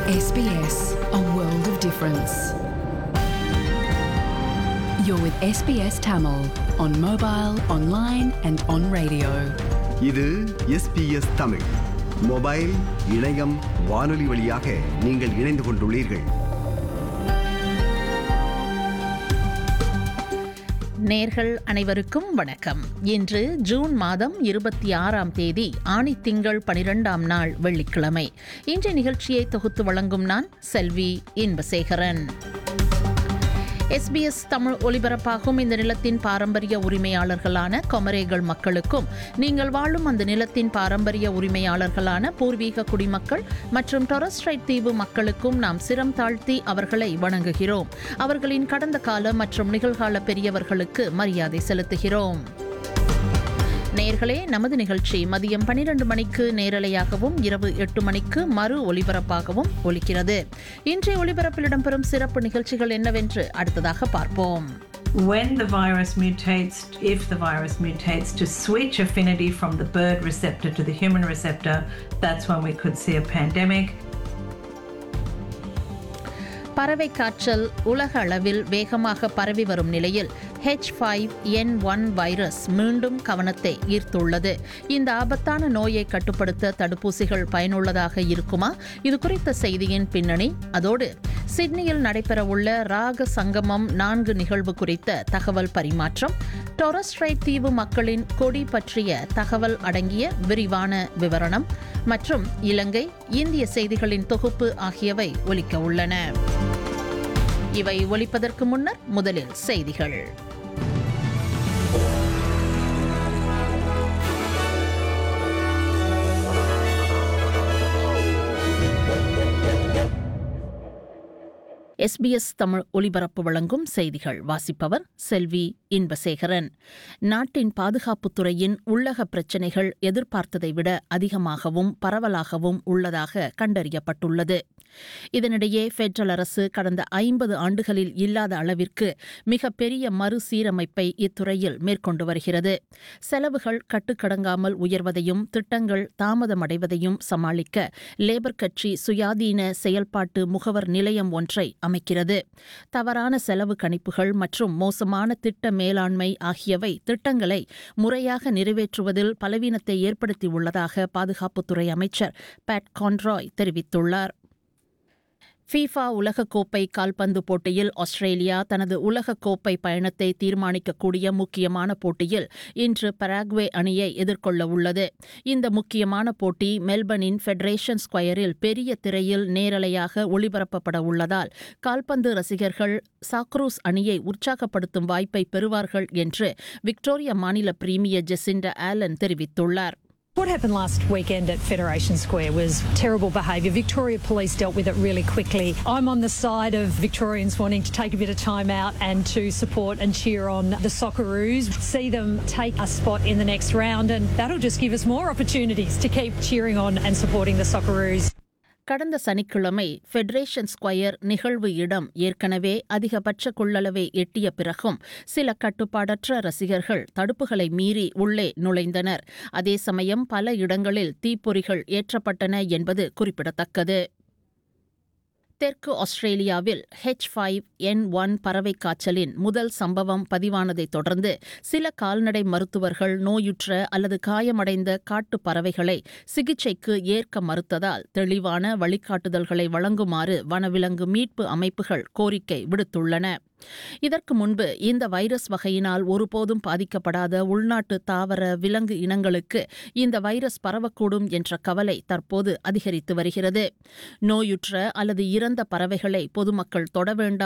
SBS, a world of difference. You're with SBS Tamil on mobile, online, and on radio. இது SBS Tamil mobile இணையம் வானொலி வழியாக நீங்கள் இணைந்து கொண்டுள்ளீர்கள் நேர்கள் அனைவருக்கும் வணக்கம் இன்று ஜூன் மாதம் இருபத்தி ஆறாம் தேதி ஆணி திங்கள் பனிரெண்டாம் நாள் வெள்ளிக்கிழமை இன்றைய நிகழ்ச்சியை தொகுத்து வழங்கும் நான் செல்வி இன்பசேகரன் எஸ்பிஎஸ் தமிழ் ஒலிபரப்பாகும் இந்த நிலத்தின் பாரம்பரிய உரிமையாளர்களான கொமரேகள் மக்களுக்கும் நீங்கள் வாழும் அந்த நிலத்தின் பாரம்பரிய உரிமையாளர்களான பூர்வீக குடிமக்கள் மற்றும் டொரஸ்ட்ரைட் தீவு மக்களுக்கும் நாம் சிரம் தாழ்த்தி அவர்களை வணங்குகிறோம் அவர்களின் கடந்த கால மற்றும் நிகழ்கால பெரியவர்களுக்கு மரியாதை செலுத்துகிறோம் நேர்களே நமது நிகழ்ச்சி மதியம் பனிரெண்டு மணிக்கு நேரலையாகவும் இரவு எட்டு மணிக்கு மறு ஒலிபரப்பாகவும் ஒலிக்கிறது இன்றைய ஒலிபரப்பில் இடம்பெறும் சிறப்பு நிகழ்ச்சிகள் என்னவென்று அடுத்ததாக பார்ப்போம் when the virus mutates, if the virus mutates to switch affinity from the bird receptor to the human receptor, that's when we could see a pandemic. பறவை காய்ச்சல் உலக அளவில் வேகமாக பரவி வரும் நிலையில் H five N one virus மீண்டும் கவனத்தை ஈர்த்துள்ளது இந்த ஆபத்தான நோயை கட்டுப்படுத்த தடுப்பூசிகள் பயனுள்ளதாக இருக்குமா இது குறித்த செய்தியின் பின்னணி அதோடு சிட்னியில் நடைபெறவுள்ள ராக சங்கமம் நான்கு நிகழ்வு குறித்த தகவல் பரிமாற்றம் டொரஸ்ட்ரைட் தீவு மக்களின் கொடி பற்றிய தகவல் அடங்கிய விரிவான விவரணம் மற்றும் இலங்கை இந்திய செய்திகளின் தொகுப்பு ஆகியவை ஒலிக்க உள்ளன இவை ஒலிப்பதற்கு முன்னர் முதலில் செய்திகள் எஸ்பிஎஸ் தமிழ் ஒலிபரப்பு வழங்கும் செய்திகள் வாசிப்பவர் செல்வி இன்பசேகரன் நாட்டின் பாதுகாப்புத் துறையின் உள்ளக பிரச்சினைகள் எதிர்பார்த்ததை விட அதிகமாகவும் பரவலாகவும் உள்ளதாக கண்டறியப்பட்டுள்ளது இதனிடையே பெட்ரல் அரசு கடந்த ஐம்பது ஆண்டுகளில் இல்லாத அளவிற்கு மிக பெரிய மறுசீரமைப்பை இத்துறையில் மேற்கொண்டு வருகிறது செலவுகள் கட்டுக்கடங்காமல் உயர்வதையும் திட்டங்கள் தாமதமடைவதையும் சமாளிக்க லேபர் கட்சி சுயாதீன செயல்பாட்டு முகவர் நிலையம் ஒன்றை அமைக்கிறது தவறான செலவு கணிப்புகள் மற்றும் மோசமான திட்ட மேலாண்மை ஆகியவை திட்டங்களை முறையாக நிறைவேற்றுவதில் பலவீனத்தை ஏற்படுத்தியுள்ளதாக பாதுகாப்புத்துறை அமைச்சர் பேட் கான்ராய் தெரிவித்துள்ளார் ஃபீஃபா உலகக்கோப்பை கால்பந்து போட்டியில் ஆஸ்திரேலியா தனது உலகக்கோப்பை பயணத்தை தீர்மானிக்கக்கூடிய முக்கியமான போட்டியில் இன்று பராக்வே அணியை எதிர்கொள்ள உள்ளது இந்த முக்கியமான போட்டி மெல்பர்னின் ஃபெடரேஷன் ஸ்கொயரில் பெரிய திரையில் நேரலையாக ஒளிபரப்பப்பட உள்ளதால் கால்பந்து ரசிகர்கள் சாக்ரூஸ் அணியை உற்சாகப்படுத்தும் வாய்ப்பை பெறுவார்கள் என்று விக்டோரியா மாநில பிரீமியர் ஜெசிண்டா ஆலன் தெரிவித்துள்ளார் What happened last weekend at Federation Square was terrible behaviour. Victoria Police dealt with it really quickly. I'm on the side of Victorians wanting to take a bit of time out and to support and cheer on the Socceroos, see them take a spot in the next round, and that'll just give us more opportunities to keep cheering on and supporting the Socceroos. கடந்த சனிக்கிழமை federation square நிகழ்வு இடம் ஏற்கனவே அதிகபட்ச கொள்ளளவை எட்டிய பிறகும் சில கட்டுப்பாடற்ற ரசிகர்கள் தடுப்புகளை மீறி உள்ளே நுழைந்தனர் அதே சமயம் பல இடங்களில் தீப்பொறிகள் ஏற்றப்பட்டன என்பது குறிப்பிடத்தக்கது தெற்கு ஆஸ்திரேலியாவில் ஹெச் ஃபைவ் என் ஒன் பறவை காய்ச்சலின் முதல் சம்பவம் பதிவானதைத் தொடர்ந்து சில கால்நடை மருத்துவர்கள் நோயுற்ற அல்லது காயமடைந்த காட்டு பறவைகளை சிகிச்சைக்கு ஏற்க மறுத்ததால் தெளிவான வழிகாட்டுதல்களை வழங்குமாறு வனவிலங்கு மீட்பு அமைப்புகள் கோரிக்கை விடுத்துள்ளன இதற்கு முன்பு இந்த வைரஸ் வகையினால் ஒருபோதும் பாதிக்கப்படாத உள்நாட்டு தாவர விலங்கு இனங்களுக்கு இந்த வைரஸ் பரவக்கூடும் என்ற கவலை தற்போது அதிகரித்து வருகிறது நோயுற்ற அல்லது இறந்த பறவைகளை பொதுமக்கள் தொட வேண்டாம்